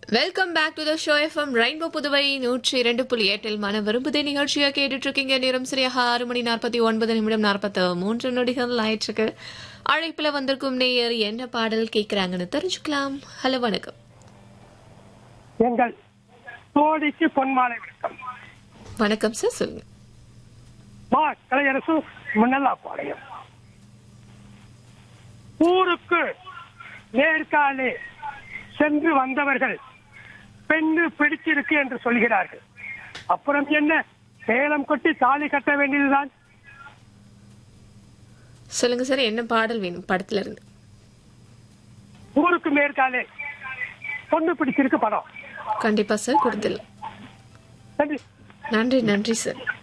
welcome back to the show FM rainbow Puduvai நூற்றி இரண்டு புள்ளி எட்டில் மன விரும்புதே நிகழ்ச்சியாக கேட்டுட்டு இருக்கீங்க நேரம் சரியாக ஆறு மணி நாற்பத்தி ஒன்பது நிமிடம் நாற்பத்தி மூன்று நொடிகள் ஆயிடுச்சுக்கு அழைப்புல வந்திருக்கும் நேயர் என்ன பாடல் கேட்கறாங்கன்னு தெரிஞ்சுக்கலாம் ஹலோ வணக்கம் எங்கள் தோழிக்கு பொன்மாலை வணக்கம் வணக்கம் சார் சொல்லுங்க மா கலையரசு முன்னல்லாப்பாளையம் ஊருக்கு நேர்காலே சென்று வந்தவர்கள் பெண்ணு பிடிச்சிருக்கு என்று சொல்கிறார்கள் அப்புறம் என்ன சேலம் கொட்டி தாலி கட்ட வேண்டியதுதான் சொல்லுங்க சார் என்ன பாடல் வேணும் படத்துல இருந்து ஊருக்கு மேற்காலே பொண்ணு பிடிச்சிருக்கு படம் கண்டிப்பா சார் கொடுத்துடலாம் நன்றி நன்றி நன்றி சார்